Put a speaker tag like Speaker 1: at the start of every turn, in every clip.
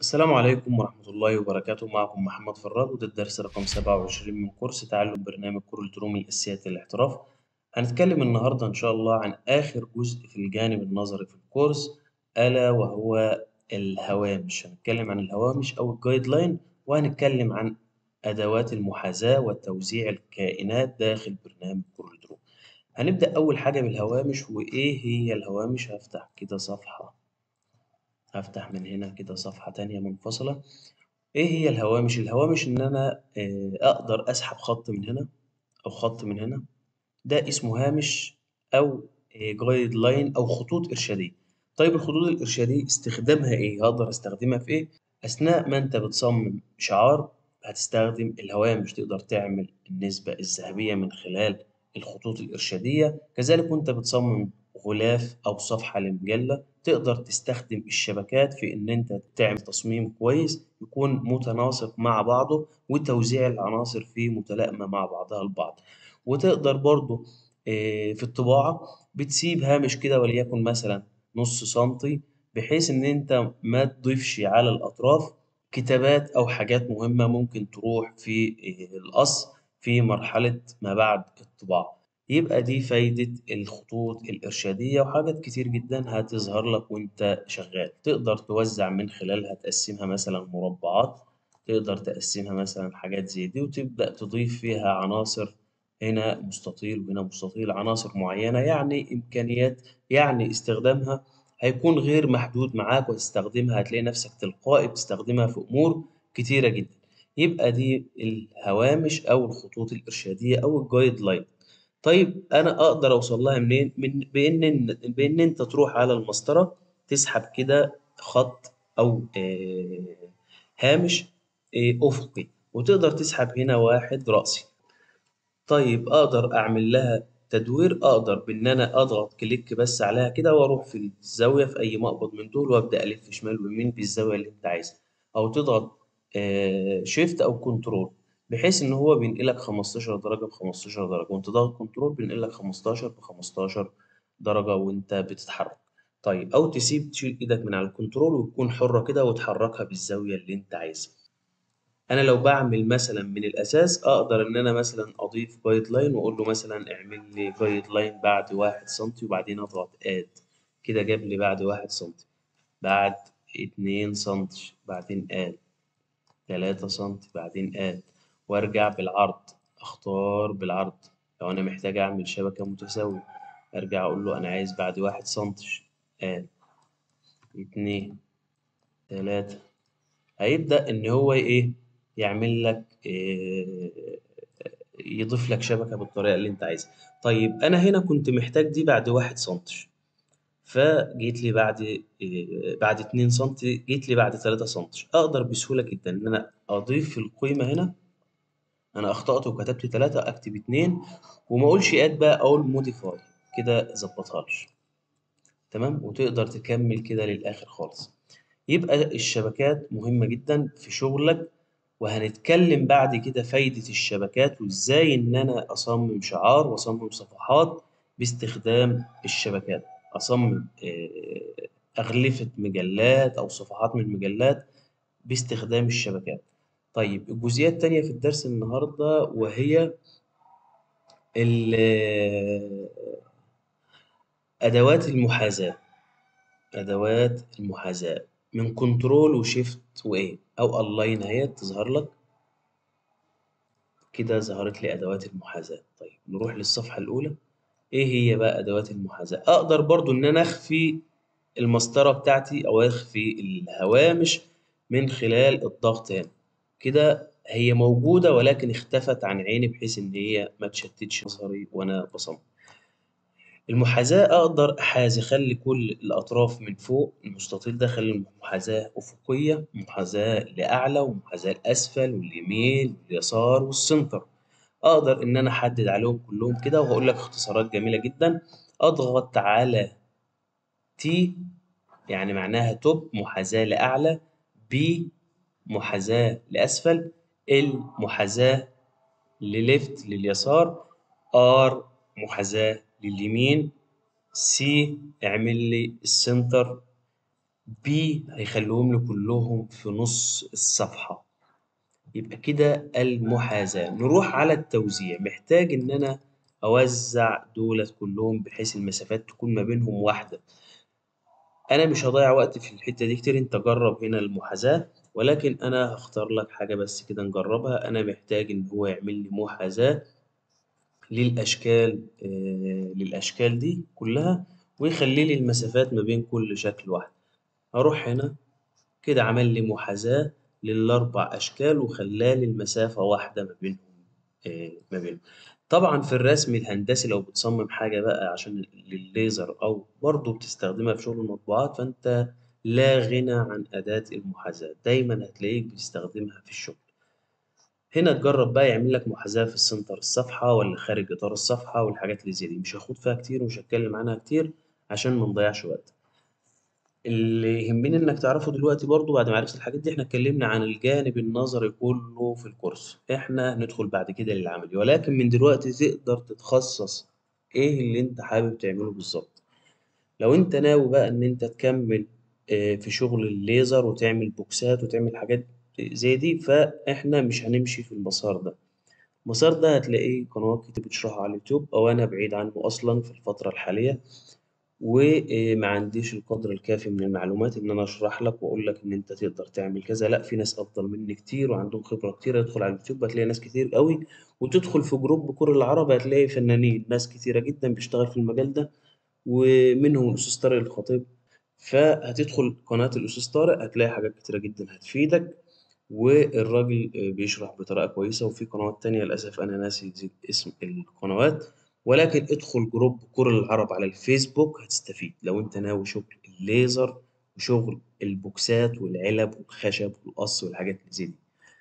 Speaker 1: السلام عليكم ورحمة الله وبركاته معكم محمد فراد وده الدرس رقم 27 من كورس تعلم برنامج كورلدروم الأساسيات للاحتراف هنتكلم النهاردة إن شاء الله عن آخر جزء في الجانب النظري في الكورس ألا وهو الهوامش هنتكلم عن الهوامش أو الجايد لاين وهنتكلم عن أدوات المحاذاة وتوزيع الكائنات داخل برنامج كورلدروم هنبدأ أول حاجة بالهوامش وإيه هي الهوامش هفتح كده صفحة هفتح من هنا كده صفحة تانية منفصلة إيه هي الهوامش؟ الهوامش إن أنا آه، أقدر أسحب خط من هنا أو خط من هنا ده اسمه هامش أو جايد لاين أو خطوط إرشادية طيب الخطوط الإرشادية استخدامها إيه؟ هقدر أستخدمها في إيه؟ أثناء ما أنت بتصمم شعار هتستخدم الهوامش تقدر تعمل النسبة الذهبية من خلال الخطوط الإرشادية كذلك وأنت بتصمم غلاف أو صفحة لمجلة تقدر تستخدم الشبكات في إن أنت تعمل تصميم كويس يكون متناسق مع بعضه وتوزيع العناصر فيه متلائمة مع بعضها البعض وتقدر برضو آه، في الطباعة بتسيب هامش كده وليكن مثلا نص سنتي بحيث إن أنت ما تضيفش على الأطراف كتابات أو حاجات مهمة ممكن تروح في آه، القص في مرحلة ما بعد الطباعة يبقى دي فايدة الخطوط الإرشادية وحاجات كتير جدا هتظهر لك وأنت شغال تقدر توزع من خلالها تقسمها مثلا مربعات تقدر تقسمها مثلا حاجات زي دي وتبدأ تضيف فيها عناصر هنا مستطيل وهنا مستطيل عناصر معينة يعني إمكانيات يعني استخدامها هيكون غير محدود معاك وتستخدمها هتلاقي نفسك تلقائي بتستخدمها في أمور كتيرة جدا يبقى دي الهوامش أو الخطوط الإرشادية أو الجايد لاين طيب انا اقدر اوصل لها منين من بان بان انت تروح على المسطره تسحب كده خط او آه، هامش آه، افقي وتقدر تسحب هنا واحد راسي طيب اقدر اعمل لها تدوير اقدر بان انا اضغط كليك بس عليها كده واروح في الزاويه في اي مقبض من دول وابدا الف شمال ويمين بالزاويه اللي انت عايزها او تضغط شيفت او كنترول بحيث ان هو بينقلك 15 درجه ب 15 درجه وانت ضاغط كنترول بينقلك 15 ب 15 درجه وانت بتتحرك طيب او تسيب تشيل ايدك من على الكنترول وتكون حره كده وتحركها بالزاويه اللي انت عايزها انا لو بعمل مثلا من الاساس اقدر ان انا مثلا اضيف جايد لاين واقول له مثلا اعمل لي جايد لاين بعد واحد سنتي وبعدين اضغط اد كده جاب لي بعد واحد سنتي بعد اتنين سنتي بعدين اد تلاتة سنتي بعدين اد وارجع بالعرض اختار بالعرض لو انا محتاج اعمل شبكة متساوية ارجع اقول له انا عايز بعد واحد سنتي اد اتنين تلاتة هيبدأ ان هو ايه يعمل لك إيه يضيف لك شبكة بالطريقة اللي انت عايزها طيب انا هنا كنت محتاج دي بعد واحد سنتي فجيت لي بعد إيه بعد اتنين سنتي جيت لي بعد تلاتة سنتي اقدر بسهولة جدا ان انا اضيف القيمة هنا انا اخطأت وكتبت تلاتة اكتب اتنين وما اقولش اد بقى اقول موديفاي كده ظبطها لي تمام وتقدر تكمل كده للاخر خالص يبقى الشبكات مهمة جدا في شغلك وهنتكلم بعد كده فايدة الشبكات وازاي ان انا اصمم شعار واصمم صفحات باستخدام الشبكات اصمم آه، اغلفة مجلات او صفحات من مجلات باستخدام الشبكات طيب الجزئية التانية في الدرس النهاردة وهي ال- أدوات المحاذاة أدوات المحاذاة من كنترول وشيفت وإيه أو ألاين أهي تظهر لك كده ظهرت لي أدوات المحاذاة طيب نروح للصفحة الأولى إيه هي بقى أدوات المحاذاة أقدر برضو إن أنا أخفي المسطرة بتاعتي أو أخفي الهوامش من خلال الضغط هنا كده هي موجودة ولكن اختفت عن عيني بحيث إن هي ما تشتتش نظري وأنا بصمم المحاذاة أقدر أحاذي أخلي كل الأطراف من فوق المستطيل ده أخلي محاذاة أفقية محاذاة لأعلى ومحاذاة لأسفل واليمين واليسار والسنتر أقدر إن أنا أحدد عليهم كلهم كده وهقول لك اختصارات جميلة جدا أضغط على تي يعني معناها توب محاذاة لأعلى بي محاذاة لأسفل ال محاذاة لليفت لليسار ار محاذاة لليمين سي اعمل لي السنتر ب هيخليهم لي كلهم في نص الصفحة يبقى كده المحاذاة نروح على التوزيع محتاج إن أنا أوزع دولت كلهم بحيث المسافات تكون ما بينهم واحدة أنا مش هضيع وقت في الحتة دي كتير أنت جرب هنا المحاذاة ولكن أنا هختار لك حاجة بس كده نجربها أنا محتاج إن هو يعمل لي محاذاة للأشكال آه للأشكال دي كلها ويخلي لي المسافات ما بين كل شكل واحد هروح هنا كده عمل لي محاذاة للأربع أشكال وخلالي المسافة واحدة ما بينهم آه ما بينهم طبعا في الرسم الهندسي لو بتصمم حاجة بقى عشان للليزر أو برضه بتستخدمها في شغل المطبوعات فأنت لا غنى عن أداة المحاذاة دايما هتلاقيك بتستخدمها في الشغل هنا تجرب بقى يعمل لك محاذاة في السنتر الصفحة ولا خارج إطار الصفحة والحاجات اللي زي دي مش هاخد فيها كتير ومش هتكلم عنها كتير عشان ما نضيعش وقت اللي يهمني انك تعرفه دلوقتي برضو بعد ما عرفت الحاجات دي احنا اتكلمنا عن الجانب النظري كله في الكورس احنا ندخل بعد كده للعملي ولكن من دلوقتي تقدر تتخصص ايه اللي انت حابب تعمله بالظبط لو انت ناوي بقى ان انت تكمل آه، في شغل الليزر وتعمل بوكسات وتعمل حاجات زي دي فاحنا مش هنمشي في المسار ده المسار ده هتلاقيه قنوات كتير بتشرحه على اليوتيوب او انا بعيد عنه اصلا في الفترة الحالية وما عنديش القدر الكافي من المعلومات ان انا اشرح لك واقول لك ان انت تقدر تعمل كذا لا في ناس افضل مني كتير وعندهم خبره كتير ادخل على اليوتيوب هتلاقي ناس كتير قوي وتدخل في جروب كور العرب هتلاقي فنانين ناس كتيره جدا بتشتغل في المجال ده ومنهم الاستاذ طارق الخطيب فهتدخل قناه الاستاذ طارق هتلاقي حاجات كتيره جدا هتفيدك والراجل بيشرح بطريقه كويسه وفي قنوات تانية للاسف انا ناسي اسم القنوات ولكن ادخل جروب كور العرب على الفيسبوك هتستفيد لو انت ناوي شغل الليزر وشغل البوكسات والعلب والخشب والقص والحاجات اللي زي دي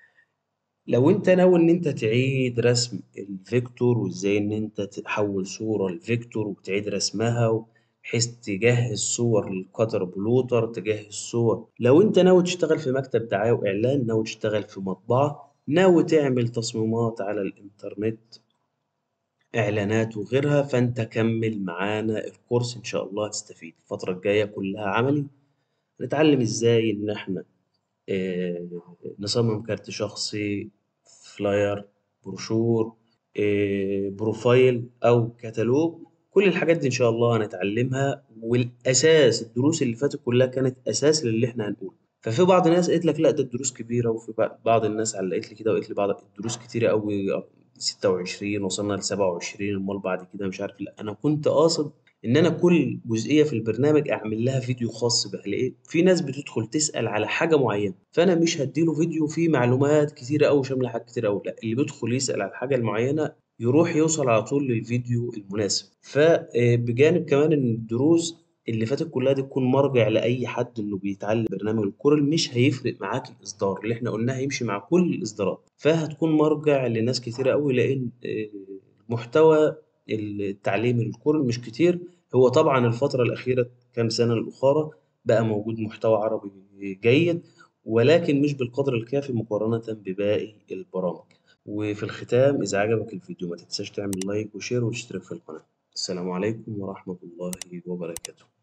Speaker 1: لو انت ناوي ان انت تعيد رسم الفيكتور وازاي ان انت تحول صورة لفيكتور وتعيد رسمها بحيث تجهز صور للقدر بلوتر تجهز صور لو انت ناوي تشتغل في مكتب دعاية واعلان ناوي تشتغل في مطبعة ناوي تعمل تصميمات على الانترنت إعلانات وغيرها فأنت كمل معانا الكورس إن شاء الله هتستفيد الفترة الجاية كلها عملي نتعلم إزاي إن إحنا آه، نصمم كارت شخصي فلاير بروشور آه، بروفايل أو كتالوج كل الحاجات دي إن شاء الله هنتعلمها والأساس الدروس اللي فاتت كلها كانت أساس للي إحنا هنقوله ففي بعض الناس قالت لك لا ده الدروس كبيرة وفي بعض الناس علقت لي كده وقالت لي بعض الدروس كتيرة أوي 26 وصلنا ل 27 امال بعد كده مش عارف لا انا كنت قاصد ان انا كل جزئيه في البرنامج اعمل لها فيديو خاص بها ليه في ناس بتدخل تسال على حاجه معينه فانا مش هديله فيديو فيه معلومات كتيره قوي شامله حاجات كتيره قوي لا اللي بيدخل يسال على الحاجه المعينه يروح يوصل على طول للفيديو المناسب فبجانب كمان ان الدروس اللي فاتت كلها دي تكون مرجع لاي حد انه بيتعلم برنامج الكورل مش هيفرق معاك الاصدار اللي احنا قلناه هيمشي مع كل الاصدارات فهتكون مرجع لناس كتيره قوي لان آه، محتوى التعليم الكورل مش كتير هو طبعا الفتره الاخيره كام سنه الاخرى بقى موجود محتوى عربي جيد ولكن مش بالقدر الكافي مقارنه بباقي البرامج وفي الختام اذا عجبك الفيديو ما تنساش تعمل لايك وشير وتشترك في القناه السلام عليكم ورحمه الله وبركاته